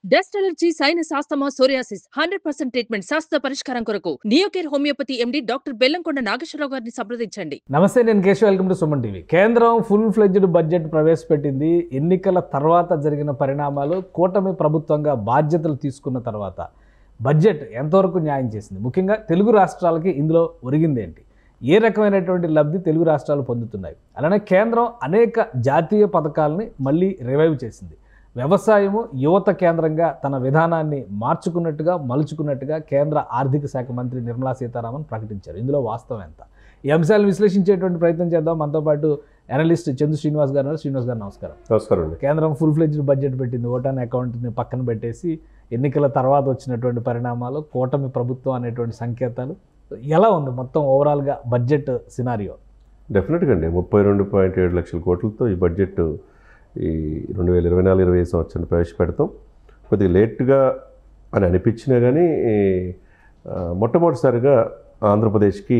Dust allergy sinus asthma psoriasis hundred percent treatment శాస్త్ర పరిష్కారం కొరకు Neocare homeopathy MD doctor Bellamkonda Nageswara Rao గారిని సంప్రదించండి నమస్తే నేను Keshav welcome to Suman TV కేంద్రం ఫుల్ ఫ్లెడ్జ్డ్ బడ్జెట్ ప్రవేశపెట్టింది ఎన్నికల తర్వాత జరిగిన పరిణామాలు కూటమి ప్రభుత్వంగా బాధ్యతలు తీసుకున్న తర్వాత బడ్జెట్ ఎంతవరకు న్యాయం చేసింది ముఖ్యంగా తెలుగు రాష్ట్రాలకి ఇందులో ఒరిగింది ఏంటి ఏ రకమైనటువంటి లబ్ధి తెలుగు రాష్ట్రాలు పొందుతున్నాయి అలానే కేంద్రం అనేక జాతీయ పథకాలని మళ్ళీ రివైవ్ చేసింది వ్యవసాయము యువత కేంద్రంగా తన విధానాన్ని మార్చుకున్నట్టుగా మలుచుకున్నట్టుగా కేంద్ర ఆర్థిక శాఖ మంత్రి నిర్మలా సీతారామన్ ప్రకటించారు ఇందులో వాస్తవం ఎంత ఈ అంశాలను విశ్లేషించేటువంటి ప్రయత్నం చేద్దాం మనతో పాటు అనలిస్ట్ చందు శ్రీనివాస్ గారు ఉన్నారు. శ్రీనివాస్ గారు నమస్కారం నమస్కారం అండి కేంద్రం ఫుల్ ఫ్లెడ్జ్డ్ బడ్జెట్ పెట్టింది ఓటాన్ అకౌంట్ని పక్కన పెట్టేసి ఎన్నికల తర్వాత వచ్చినటువంటి పరిణామాలు కూటమి ప్రభుత్వం అనేటువంటి సంకేతాలు ఎలా ఉంది మొత్తం ఓవరాల్గా బడ్జెట్ సినారియో డెఫినెట్గా అండి ముప్పై రెండు పాయింట్ ఏడు లక్షల కోట్లతో ఈ బడ్జెట్ ఈ రెండు వేల ఇరవై నాలుగు ఇరవై ఐదు సంవత్సరం ప్రవేశపెడతాం కొద్దిగా లేట్గా అని అనిపించినా కానీ ఈ, ఆ, మొట్టమొదటిసారిగా ఆంధ్రప్రదేశ్కి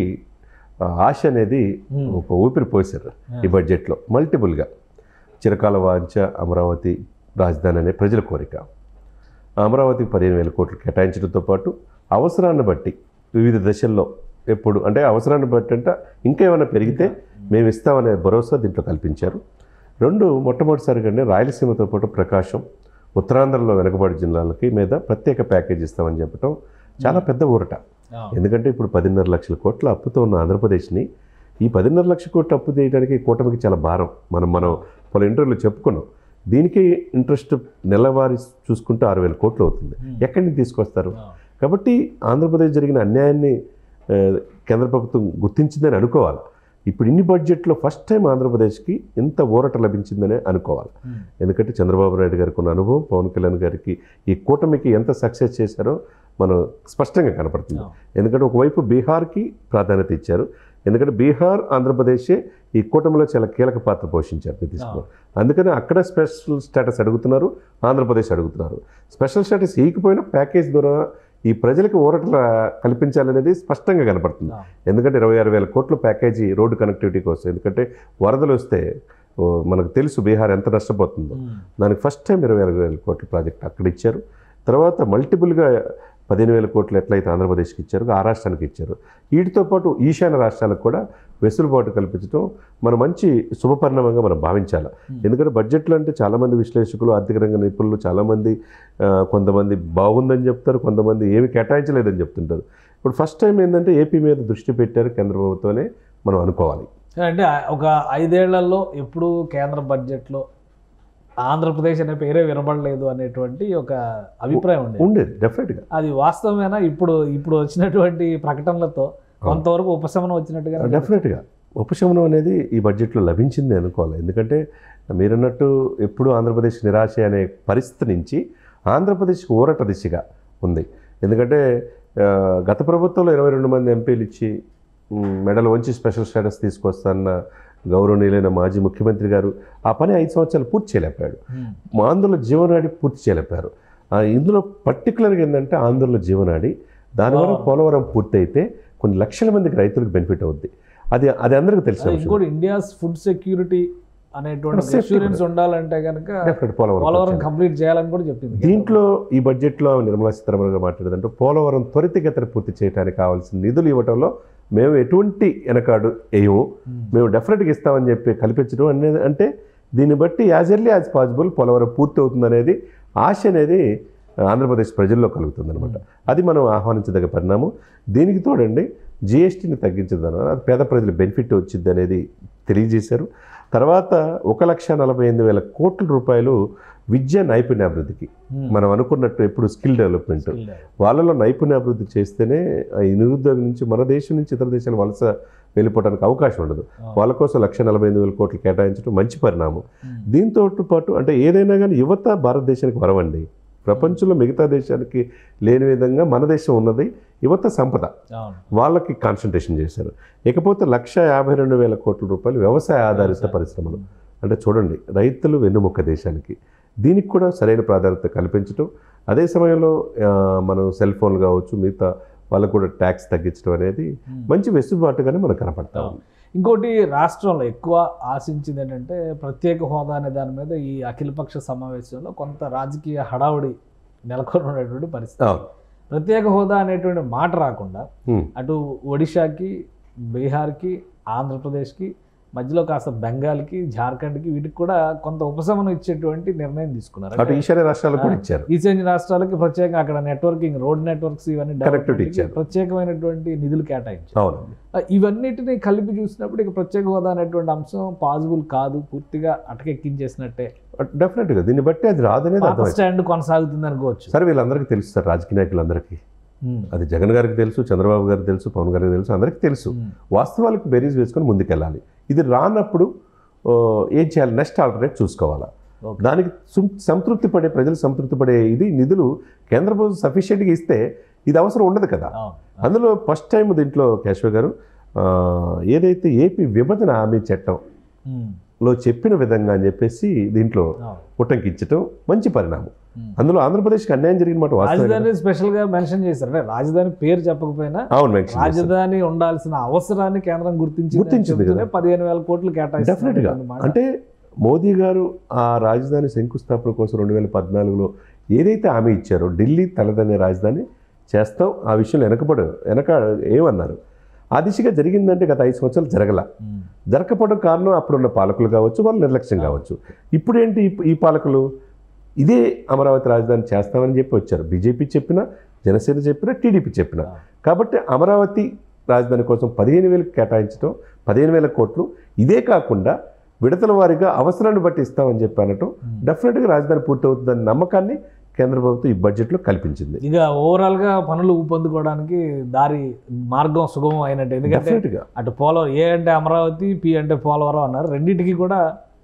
ఆ ఆశ అనేది Hmm. ఒక ఊపిరి పోసారు ఈ బడ్జెట్లో మల్టిపుల్గా చిరకాల వాంఛ అమరావతి రాజధాని అనే ప్రజల కోరిక అమరావతికి పదిహేను వేల కోట్లు కేటాయించడంతో పాటు అవసరాన్ని బట్టి వివిధ దశల్లో ఎప్పుడు అంటే అవసరాన్ని బట్టి అంటే ఇంకా ఏమైనా పెరిగితే మేము ఇస్తామనే భరోసా దీంట్లో కల్పించారు రెండు మొట్టమొదటిసారిగానే రాయలసీమతో పాటు ప్రకాశం ఉత్తరాంధ్రలో వెనుకబడి జిల్లాలకి మీద ప్రత్యేక ప్యాకేజ్ ఇస్తామని చెప్పడం చాలా పెద్ద ఊరట ఎందుకంటే ఇప్పుడు పదిన్నర లక్షల కోట్ల అప్పుతో ఉన్న ఆంధ్రప్రదేశ్ని ఈ పదిన్నర లక్షల కోట్ల అప్పు చేయడానికి కూటమికి చాలా భారం మనం మనం పలు ఇంటర్వ్యూలో చెప్పుకున్నాం దీనికి ఇంట్రెస్ట్ నెలవారీ చూసుకుంటే ఆరు వేల కోట్లు అవుతుంది ఎక్కడి నుంచి తీసుకొస్తారు కాబట్టి ఆంధ్రప్రదేశ్ జరిగిన అన్యాయాన్ని ఆ, కేంద్ర ప్రభుత్వం గుర్తించిందని అనుకోవాలి ఇప్పుడు ఇన్ని బడ్జెట్లో ఫస్ట్ టైం ఆంధ్రప్రదేశ్కి ఇంత ఊరట లభించిందనే అనుకోవాలి ఎందుకంటే చంద్రబాబు నాయుడు గారికి ఉన్న అనుభవం పవన్ కళ్యాణ్ గారికి ఈ కూటమికి ఎంత సక్సెస్ చేశారో మనం స్పష్టంగా కనపడుతుంది ఎందుకంటే ఒకవైపు బీహార్కి ప్రాధాన్యత ఇచ్చారు ఎందుకంటే బీహార్ ఆంధ్రప్రదేశే ఈ కూటమిలో చాలా కీలక పాత్ర పోషించారు నితీష్ కుమార్ అందుకని అక్కడ స్పెషల్ స్టేటస్ అడుగుతున్నారు ఆంధ్రప్రదేశ్ అడుగుతున్నారు స్పెషల్ స్టేటస్ ఇకపోయినా ప్యాకేజ్ ద్వారా ఈ ప్రజలకు ఊరట కల్పించాలనేది స్పష్టంగా కనపడుతుంది ఎందుకంటే ఇరవై ఆరు వేల కోట్ల ప్యాకేజీ రోడ్డు కనెక్టివిటీ కోసం ఎందుకంటే వరదలు వస్తే ఓ, మనకు తెలుసు బీహార్ ఎంత నష్టపోతుందో దానికి ఫస్ట్ టైం ఇరవై ఆరు వేల కోట్ల ప్రాజెక్ట్ అక్కడ ఇచ్చారు తర్వాత మల్టిపుల్గా పదిహేను వేల కోట్లు ఎట్లయితే ఆంధ్రప్రదేశ్కి ఇచ్చారు ఆ రాష్ట్రానికి ఇచ్చారు వీటితో పాటు ఈశాన్య రాష్ట్రాలకు కూడా వెసులుబాటు కల్పించడం మన మంచి శుభపరిణామంగా మనం భావించాలి ఎందుకంటే బడ్జెట్లు అంటే చాలామంది విశ్లేషకులు ఆర్థిక రంగ నిపుణులు చాలామంది ఆ, కొంతమంది బాగుందని చెప్తారు కొంతమంది ఏమి కేటాయించలేదని చెప్తుంటారు ఇప్పుడు ఫస్ట్ టైం ఏంటంటే ఏపీ మీద దృష్టి పెట్టారు కేంద్ర ప్రభుత్వమే మనం అనుకోవాలి అంటే ఒక ఐదేళ్లలో ఎప్పుడు కేంద్ర బడ్జెట్లో ఆంధ్రప్రదేశ్ అనే పేరే వినబడలేదు అనేటువంటి ఒక అభిప్రాయం ఉండేది ఉండేది డెఫినెట్గా అది వాస్తవమేనా ఇప్పుడు ఇప్పుడు వచ్చినటువంటి ప్రకటనలతో కొంతవరకు ఉపశమనం వచ్చినట్టుగా డెఫినెట్గా ఉపశమనం అనేది ఈ బడ్జెట్లో లభించింది అనుకోవాలి ఎందుకంటే మీరన్నట్టు ఎప్పుడు ఆంధ్రప్రదేశ్ నిరాశ అనే పరిస్థితి నుంచి ఆంధ్రప్రదేశ్ ఊరట దిశగా ఉంది ఎందుకంటే ఆ, గత ప్రభుత్వంలో ఇరవై రెండు మంది ఎంపీలు ఇచ్చి మ్, మెడల్ వంచి స్పెషల్ స్టేటస్ తీసుకొస్తాన్న గౌరవనీయులైన మాజీ ముఖ్యమంత్రి గారు ఆ పని ఐదు సంవత్సరాలు పూర్తి చేయలేకపోయాడు మా ఆంధ్రుల జీవనాడి పూర్తి చేయలేపారు ఆ, ఇందులో పర్టికులర్గా ఏంటంటే ఆంధ్రుల జీవనాడి దానివల్ల పోలవరం పూర్తయితే కొన్ని లక్షల మందికి రైతులకు బెనిఫిట్ అవుద్ది అది అది అందరికీ తెలిసిన అదే విషయం ఇంకోటి ఇండియాస్ ఫుడ్ సెక్యూరిటీ అనేటువంటి Safety ఇన్సూరెన్స్ ఉండాలంటే కనుక Definitely పోలవరం పోలవరం వచ్చేది. కంప్లీట్ చేయాలని కూడా చెప్పింది దీంట్లో ఈ బడ్జెట్లో నిర్మలా సీతారామన్ గారు మాట్లాడేదంటే పోలవరం త్వరితగతిన పూర్తి చేయడానికి కావాల్సిన నిధులు ఇవ్వడంలో మేము ఎటువంటి వెనకాడు వేయము మేము డెఫినెట్గా ఇస్తామని చెప్పి కల్పించడం అనేది అంటే దీన్ని బట్టి as early as possible Polavaram పూర్తి అవుతుందనేది ఆశ అనేది ఆంధ్రప్రదేశ్ ప్రజల్లో కలుగుతుంది అనమాట అది మనం ఆహ్వానించదగ్గ పరిణామం దీనికి తోడండి జిఎస్టీని తగ్గించడం ద్వారా అది పేద ప్రజల బెనిఫిట్ వచ్చింది అనేది తెలియజేశారు తర్వాత ఒక లక్ష నలభై ఎనిమిది వేల కోట్ల రూపాయలు విద్యా నైపుణ్యాభివృద్ధికి మనం అనుకున్నట్టు ఎప్పుడు స్కిల్ డెవలప్మెంట్ వాళ్ళలో నైపుణ్యాభివృద్ధి చేస్తేనే ఈ నిరుద్యోగం నుంచి మన దేశం నుంచి ఇతర దేశాలు వలస వెళ్ళిపోవడానికి అవకాశం ఉండదు వాళ్ళ కోసం లక్ష నలభై ఎనిమిది వేల కోట్లు కేటాయించడం మంచి పరిణామం దీంతో పాటు అంటే ఏదైనా కానీ యువత భారతదేశానికి వరవండి ప్రపంచంలో మిగతా దేశానికి లేని విధంగా మన దేశం ఉన్నది యువత సంపద అవును వాళ్ళకి కాన్సన్ట్రేషన్ చేశారు ఇకపోతే లక్ష యాభై రెండు వేల కోట్ల రూపాయలు వ్యవసాయ ఆధారిత పరిశ్రమలు అంటే చూడండి రైతులు వెన్నుముక్క దేశానికి దీనికి కూడా సరైన ప్రాధాన్యత కల్పించడం అదే సమయంలో ఆ, మనం సెల్ ఫోన్లు కావచ్చు మిగతా వాళ్ళకు కూడా ట్యాక్స్ తగ్గించడం అనేది మంచి వెసులుబాటుగానే మనకు కనపడతా ఉంది ఇంకోటి రాష్ట్రంలో ఎక్కువ ఆశించింది ఏంటంటే ప్రత్యేక హోదా అనే దాని మీద ఈ అఖిలపక్ష సమావేశంలో కొంత రాజకీయ హడావుడి నెలకొని ఉన్నటువంటి పరిస్థితి అవును ప్రత్యేక హోదా అనేటువంటి మాట రాకుండా ఉమ్. అటు ఒడిశాకి బీహార్కి ఆంధ్రప్రదేశ్కి మధ్యలో కాస్త బెంగాల్కి జార్ఖండ్కి వీటికి కూడా కొంత ఉపశమనం ఇచ్చేటువంటి నిర్ణయం తీసుకున్నారు అటు అంటే ఈశాన్య రాష్ట్రాలకు కూడా ఇచ్చారు ఈశాన్య రాష్ట్రాలకి ప్రత్యేకంగా అక్కడ నెట్వర్కింగ్ రోడ్ నెట్వర్క్స్ ఇవన్నీ Connectivity development కి ఇచ్చారు. ప్రత్యేకమైనటువంటి నిధులు కేటాయించారు అవును ఆ, ఇవన్నిటిని కలిపి చూసినప్పుడు ఇక ప్రత్యేక హోదా అనేటువంటి అంశం పాసిబుల్ కాదు పూర్తిగా అటకెక్కించేసినట్టే డెఫినెట్గా దీన్ని బట్టి అది రాదనేది పాత అర్థమైంది స్టాండ్ కొనసాగుతుంది అనుకోవచ్చు సరే వీళ్ళందరికీ తెలుసు సార్ రాజకీయ నాయకులందరికీ ఉమ్, అది జగన్ గారికి తెలుసు చంద్రబాబు గారికి తెలుసు పవన్ గారికి తెలుసు అందరికీ తెలుసు ఉమ్, వాస్తవాలకు బెరీజ్ వేసుకొని ముందుకెళ్ళాలి ఇది రానప్పుడు ఓ, ఏం చేయాలి నెక్స్ట్ ఆల్టర్నేట్ చూసుకోవాలా ఓకే. దానికి సం- సంతృప్తి పడే ప్రజలు సంతృప్తి పడే ఇది నిధులు కేంద్ర ప్రభుత్వం సఫిషియెంట్గా ఇస్తే ఇది అవసరం ఉండదు కదా అవును. అందులో ఫస్ట్ టైం దీంట్లో కేశవ గారు ఆ, ఏదైతే ఏపీ విభజన హామీ చట్టంలో ఉమ్, చెప్పిన విధంగా అని చెప్పేసి దీంట్లో అవును. ఉటంకించడం మంచి పరిణామం ఉమ్. అందులో ఆంధ్రప్రదేశ్కి అన్యాయం జరిగిన మాట వాస్తవం రాజధాని స్పెషల్ గా మెన్షన్ చేశారు అంటే రాజధాని పేరు చెప్పకపోయినా అవును mention చేశారు. రాజధాని ఉండాల్సిన అవసరాన్ని కేంద్రం గుర్తించింది గుర్తించింది కదా. పదిహేను వేల కోట్లు డెఫినెట్గా కేటాయిస్తారు అంటే మోదీ గారు ఆ రాజధాని శంకుస్థాపన కోసం రెండు వేల పద్నాలుగులో ఏదైతే హామీ ఇచ్చారో ఢిల్లీ తలదనే రాజధాని చేస్తాం ఆ విషయంలో వెనకబడు వెనక ఏమన్నారు ఆ దిశగా జరిగిందంటే గత ఐదు సంవత్సరాలు జరగల జరగకపోవడం కారణం అప్పుడున్న పాలకులు కావచ్చు వాళ్ళ నిర్లక్ష్యం కావచ్చు ఇప్పుడు ఏంటి ఈ- ఈ పాలకులు ఇదే అమరావతి రాజధాని చేస్తామని చెప్పి వచ్చారు బీజేపీ చెప్పినా జనసేన చెప్పినా టీడీపీ చెప్పినా కాబట్టి అమరావతి రాజధాని కోసం పదిహేను వేలకు కేటాయించడం పదిహేను వేల కోట్లు ఇదే కాకుండా విడతల వారీగా అవసరాన్ని బట్టి ఇస్తామని చెప్పి అనటం డెఫినెట్గా రాజధాని పూర్తవుతుందనే నమ్మకాన్ని కేంద్ర ప్రభుత్వం ఈ బడ్జెట్లో కల్పించింది ఇక ఓవరాల్ గా పనులు ఊపందుకోవడానికి దారి మార్గం సుగమం అయినట్టు ఎందుకంటే డెఫినెట్గా అటు పోలవరం ఏ అంటే అమరావతి పి అంటే పోలవరం అన్నారు రెండింటికి కూడా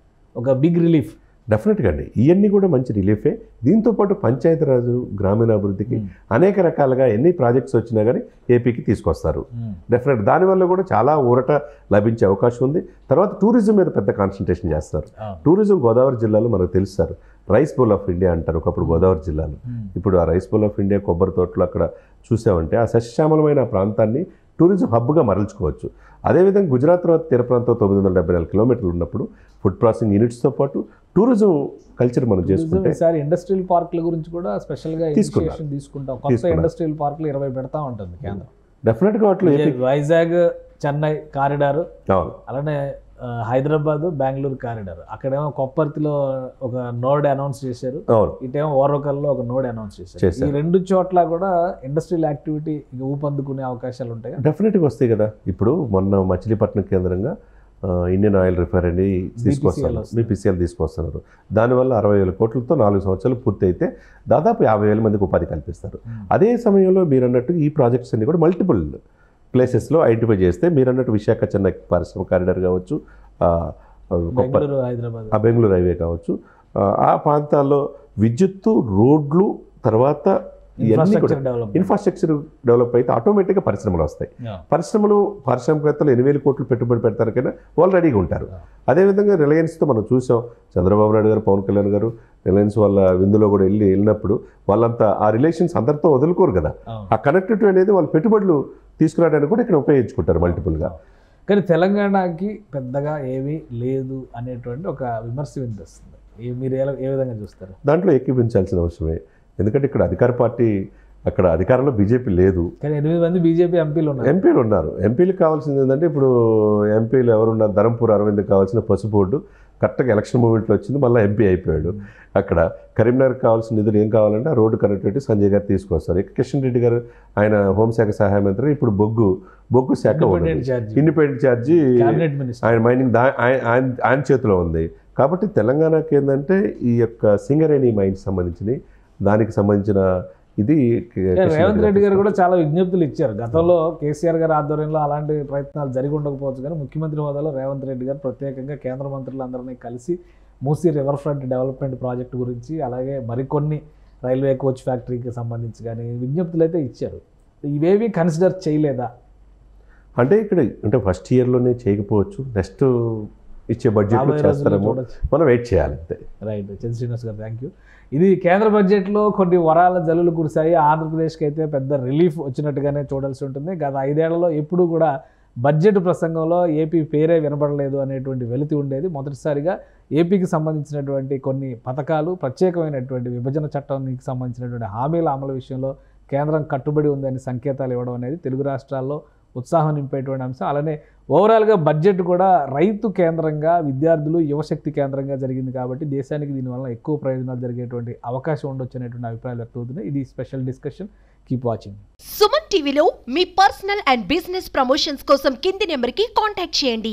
ఒక బిగ్ రిలీఫ్ డెఫినెట్గా అండి ఇవన్నీ కూడా మంచి రిలీఫే దీంతోపాటు పంచాయతీరాజు గ్రామీణాభివృద్ధికి అనేక రకాలుగా ఎన్ని ప్రాజెక్ట్స్ వచ్చినా కానీ ఏపీకి తీసుకొస్తారు డెఫినెట్ దానివల్ల కూడా చాలా ఊరట లభించే అవకాశం ఉంది తర్వాత టూరిజం మీద పెద్ద కాన్సన్ట్రేషన్ చేస్తారు టూరిజం గోదావరి జిల్లాలో మనకు తెలుసు sir rice bowl of India అంటారు ఒకప్పుడు గోదావరి జిల్లాలో ఇప్పుడు ఆ రైస్ బౌల్ ఆఫ్ ఇండియా కొబ్బరి తోటలు అక్కడ చూసామంటే ఆ సస్యశ్యామలమైన ఆ ప్రాంతాన్ని టూరిజం హబ్గా మరల్చుకోవచ్చు అదేవిధంగా గుజరాత్ తర్వాత తీర ప్రాంతం తొమ్మిది వందల డెబ్బై నాలుగు కిలోమీటర్లు ఉన్నప్పుడు ఫుడ్ ప్రాసెసింగ్ యూనిట్స్తో పాటు టూరిజం కల్చర్ మనం చేసుకుంటే ఈసారి ఇండస్ట్రియల్ పార్క్ల గురించి కూడా స్పెషల్ గా తీసుకున్నారు. ఇనిషియేషన్ తీసుకుంటాం కొత్త తీసుకున్నారు. ఇండస్ట్రియల్ పార్క్లు ఇరవై పెడతా ఉంటుంది కేంద్రం డెఫినెట్గా వాటిలో ఏపీ వైజాగ్ చెన్నై కారిడార్ అవును అలానే ఆ, హైదరాబాద్ బెంగళూరు కారిడార్ అక్కడేమో కొప్పర్తిలో ఒక నోడ్ అనౌన్స్ చేశారు అవును ఇటేమో ఓర్వకల్లో ఒక నోడ్ అనౌన్స్ చేశారు చేశారు. ఈ రెండు చోట్ల కూడా ఇండస్ట్రియల్ యాక్టివిటీ ఇక ఊపందుకునే అవకాశాలు ఉంటాయి డెఫినెట్గా వస్తాయి కదా ఇప్పుడు మొన్న మచిలీపట్నం కేంద్రంగా ఆ, ఇండియన్ ఆయిల్ రిఫైనరీ తీసుకొస్తున్నారు వస్తుంది. బీపీసీఎల్ తీసుకొస్తున్నారు దానివల్ల అరవై వేల కోట్లతో నాలుగు సంవత్సరాలు పూర్తి అయితే దాదాపు యాభై వేల మందికి ఉపాధి కల్పిస్తారు అదే సమయంలో మీరు అన్నట్టు ఈ ప్రాజెక్ట్స్ అన్ని కూడా మల్టిపుల్ ప్లేసెస్లో ఐడెంటిఫై చేస్తే మీరు అన్నట్టు విశాఖ చెన్నై పరిశ్రమ కారిడార్ కావచ్చు ఆ, ఆ, కొప్ప బెంగళూరు హైదరాబాద్ ఆ బెంగళూరు హైవే కావచ్చు ఆ, ఆ ప్రాంతాల్లో విద్యుత్తు రోడ్లు తర్వాత ఇవన్నీ కూడా ఇన్ఫ్రాస్ట్రక్చర్ డెవలప్ ఇన్ఫ్రాస్ట్రక్చర్ డెవలప్ అయితే ఆటోమేటిక్గా పరిశ్రమలు వస్తాయి పరిశ్రమలు పారిశ్రామికవేత్తలు ఎన్ని వేల కోట్లు పెట్టుబడి పెడతారు కన్నా వాళ్ళు రెడీగా ఉంటారు అదేవిధంగా రిలయన్స్తో మనం చూసాం చంద్రబాబు నాయుడు గారు పవన్ కళ్యాణ్ గారు రిలయన్స్ వాళ్ళ విందులో కూడా వెళ్ళి వెళ్ళినప్పుడు వాళ్ళంతా ఆ రిలేషన్స్ అందరితో వదులుకోరు కదా ఆ కనెక్టివిటీ అనేది వాళ్ళు పెట్టుబడులు తీసుకురావడానికి కూడా ఇక్కడ ఉపయోగించుకుంటారు మల్టిపుల్గా కానీ తెలంగాణకి పెద్దగా ఏమీ లేదు అనేటువంటి ఒక విమర్శ వినిపిస్తుంది ఏ- మీరు ఎలా ఏ విధంగా చూస్తారు దాంట్లో ఏకీపించాల్సిన అవసరమే ఎందుకంటే ఇక్కడ అధికార పార్టీ అక్కడ అధికారంలో బీజేపీ లేదు కానీ ఎనిమిది మంది బీజేపీ ఎంపీలు ఉన్నారు ఎంపీలు ఉన్నారు ఎంపీలకు కావాల్సింది ఏంటంటే ఇప్పుడు ఎంపీలు ఎవరున్నారు ధరంపూర్ అరవింద్ కావాల్సిన పసుపు బోర్డు కరెక్ట్గా ఎలక్షన్ మూమెంట్లో వచ్చింది మళ్ళీ ఎంపీ అయిపోయాడు అక్కడ కరీంనగర్కి కావాల్సిన నిధులు ఏం కావాలంటే ఆ రోడ్డు కనెక్టివిటీ సంజయ్ గారు తీసుకొస్తారు ఇక కిషన్ రెడ్డి గారు ఆయన హోంశాఖ సహాయ మంత్రి ఇప్పుడు బొగ్గు బొగ్గు శాఖ ఇండిపెండెంట్ ఉన్నది. Charge independent charge cabinet minister ఆయన మైనింగ్ దా ఆయన ఆయన- ఆయన చేతిలో ఉంది కాబట్టి తెలంగాణకి ఏంటంటే ఈ యొక్క సింగరేణి మైన్స్ సంబంధించినవి దానికి సంబంధించిన ఇది కి- కిషన్ రేవంత్ రెడ్డి గారు తీసుకొస్తారు. కూడా చాలా విజ్ఞప్తులు ఇచ్చారు గతంలో కేసీఆర్ గారి ఆధ్వర్యంలో అలాంటి ప్రయత్నాలు జరిగి ఉండకపోవచ్చు కానీ ముఖ్యమంత్రి హోదాలో రేవంత్ రెడ్డి గారు ప్రత్యేకంగా కేంద్ర మంత్రులందరినీ కలిసి Musi river front development project గురించి అలాగే మరికొన్ని రైల్వే కోచ్ ఫ్యాక్టరీకి సంబంధించి కానీ విజ్ఞప్తులు అయితే ఇచ్చారు ఇవేవి కన్సిడర్ చేయలేదా అంటే ఇక్కడ అంటే ఫస్ట్ ఇయర్లోనే చేయకపోవచ్చు నెక్స్ట్ ఇచ్చే బడ్జెట్లో రాబోయే రోజుల్లో చేస్తారేమో చూడొచ్చు మనం వెయిట్ చేయాలి అంతే రైట్ చంద్ర శ్రీనివాస్ గారు థ్యాంక్ యూ ఇది కేంద్ర బడ్జెట్లో కొన్ని వరాల జల్లులు కురిశాయి ఆంధ్రప్రదేశ్కి అయితే పెద్ద రిలీఫ్ వచ్చినట్టుగానే చూడాల్సి ఉంటుంది గత ఐదేళ్లలో ఎప్పుడూ కూడా బడ్జెట్ ప్రసంగంలో ఏపీ పేరే వినబడలేదు అనేటువంటి వెలితి ఉండేది మొదటిసారిగా ఏపీకి సంబంధించినటువంటి కొన్ని పథకాలు ప్రత్యేకమైనటువంటి విభజన చట్టానికి సంబంధించినటువంటి హామీల అమలు విషయంలో కేంద్రం కట్టుబడి ఉందని సంకేతాలు ఇవ్వడం అనేది తెలుగు రాష్ట్రాల్లో ఉత్సాహం నింపేటువంటి అంశం అలానే ఓవరాల్గా బడ్జెట్ కూడా రైతు కేంద్రంగా విద్యార్థులు యువశక్తి కేంద్రంగా జరిగింది కాబట్టి దేశానికి దీనివల్ల ఎక్కువ ప్రయోజనాలు జరిగేటువంటి అవకాశం ఉండొచ్చు అనేటువంటి అభిప్రాయాలు వ్యక్తమవుతున్నాయి ఇది special discussion keep watching Suman టీవీలో మీ పర్సనల్ అండ్ బిజినెస్ ప్రమోషన్స్ కోసం కింది నెంబర్కి కాంటాక్ట్ చేయండి